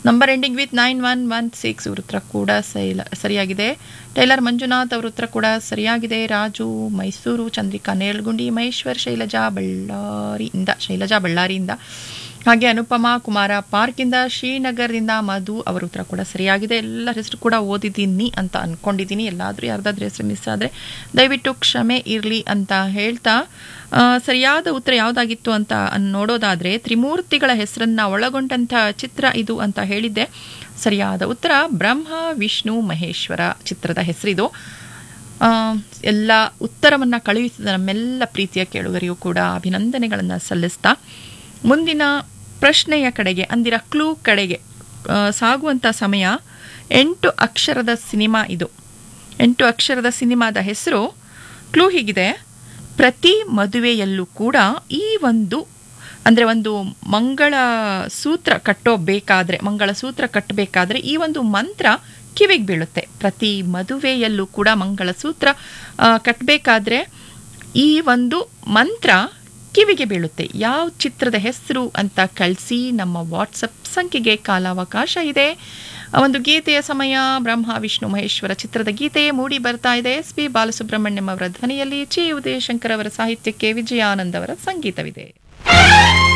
number ending with nine one one six ಇವ್ರ ಉತ್ತರ ಕೂಡ ಸೈಲ ಸರಿಯಾಗಿದೆ ಟೈಲರ್ ಮಂಜುನಾಥ್ ಅವ್ರ ಉತ್ತರ ಕೂಡ ಸರಿಯಾಗಿದೆ ರಾಜು ಮೈಸೂರು ಚಂದ್ರಿಕಾ ನೇರ್ಲಗುಂಡಿ ಮಹೇಶ್ವರ್ ಶೈಲಜಾ ಬಳ್ಳಾರಿಯಿಂದ ಶೈಲಜಾ ಬಳ್ಳಾರಿಯಿಂದ ಹಾಗೆ ಅನುಪಮಾ ಕುಮಾರ ಪಾರ್ಕಿಂದ ಶ್ರೀನಗರದಿಂದ ಮಧು ಅವರ ಉತ್ತರ ಕೂಡ ಸರಿಯಾಗಿದೆ ಎಲ್ಲರ ಹೆಸರು ಕೂಡ ಓದಿದ್ದೀನಿ ಅಂತ ಅನ್ಕೊಂಡಿದ್ದೀನಿ ಎಲ್ಲಾದರೂ ಯಾರ್ದಾದ್ರೂ ಹೆಸರು ಮಿಸ್ ಆದರೆ ದಯವಿಟ್ಟು ಕ್ಷಮೆ ಇರಲಿ ಅಂತ ಹೇಳ್ತಾ ಆ, ಸರಿಯಾದ ಉತ್ತರ ಯಾವುದಾಗಿತ್ತು ಅಂತ ಅನ್- ನೋಡೋದಾದ್ರೆ ತ್ರಿಮೂರ್ತಿಗಳ ಹೆಸರನ್ನ ಒಳಗೊಂಡಂಥ ಚಿತ್ರ ಇದು ಅಂತ ಹೇಳಿದ್ದೆ ಸರಿಯಾದ ಉತ್ತರ ಬ್ರಹ್ಮ ವಿಷ್ಣು ಮಹೇಶ್ವರ ಚಿತ್ರದ ಹೆಸರಿದು ಆ, ಎಲ್ಲ ಉತ್ತರವನ್ನು ಕಳುಹಿಸಿದ ನಮ್ಮೆಲ್ಲ ಪ್ರೀತಿಯ ಕೇಳುಗರಿಗೂ ಕೂಡ ಅಭಿನಂದನೆಗಳನ್ನು ಸಲ್ಲಿಸ್ತಾ ಮುಂದಿನ ಪ್ರಶ್ನೆಯ ಕಡೆಗೆ ಅಂದಿರ ಕ್ಲೂ ಕಡೆಗೆ ಆ, ಸಾಗುವಂಥ ಸಮಯ ಎಂಟು ಅಕ್ಷರದ ಸಿನಿಮಾ ಇದು ಎಂಟು ಅಕ್ಷರದ ಸಿನಿಮಾದ ಹೆಸರು ಕ್ಲೂ ಹೀಗಿದೆ ಪ್ರತಿ ಮದುವೆಯಲ್ಲೂ ಕೂಡ ಈ ಒಂದು ಅಂದರೆ ಒಂದು ಮಂಗಳ ಸೂತ್ರ ಕಟ್ಟೋಬೇಕಾದ್ರೆ ಮಂಗಳ ಸೂತ್ರ ಕಟ್ಟಬೇಕಾದ್ರೆ ಈ ಒಂದು ಮಂತ್ರ ಕಿವಿಗೆ ಬೀಳುತ್ತೆ ಪ್ರತಿ ಮದುವೆಯಲ್ಲೂ ಕೂಡ ಮಂಗಳ ಸೂತ್ರ ಕಟ್ಟಬೇಕಾದ್ರೆ ಈ ಒಂದು ಮಂತ್ರ ಕಿವಿಗೆ ಬೀಳುತ್ತೆ ಯಾವ ಚಿತ್ರದ ಹೆಸರು ಅಂತ ಕಳಿಸಿ ನಮ್ಮ ವಾಟ್ಸಪ್ ಸಂಖ್ಯೆಗೆ ಕಾಲಾವಕಾಶ ಇದೆ ಆ ಒಂದು ಗೀತೆಯ ಸಮಯ ಬ್ರಹ್ಮ ವಿಷ್ಣು ಮಹೇಶ್ವರ ಚಿತ್ರದ ಗೀತೆ ಮೂಡಿ ಬರ್ತಾ ಇದೆ ಎಸ್ ಪಿ ಬಾಲಸುಬ್ರಹ್ಮಣ್ಯಂ ಅವರ ಧ್ವನಿಯಲ್ಲಿ ಚಿ ಉದಯಶಂಕರ್ ಅವರ ಸಾಹಿತ್ಯಕ್ಕೆ ವಿಜಯಾನಂದ್ ಅವರ ಸಂಗೀತವಿದೆ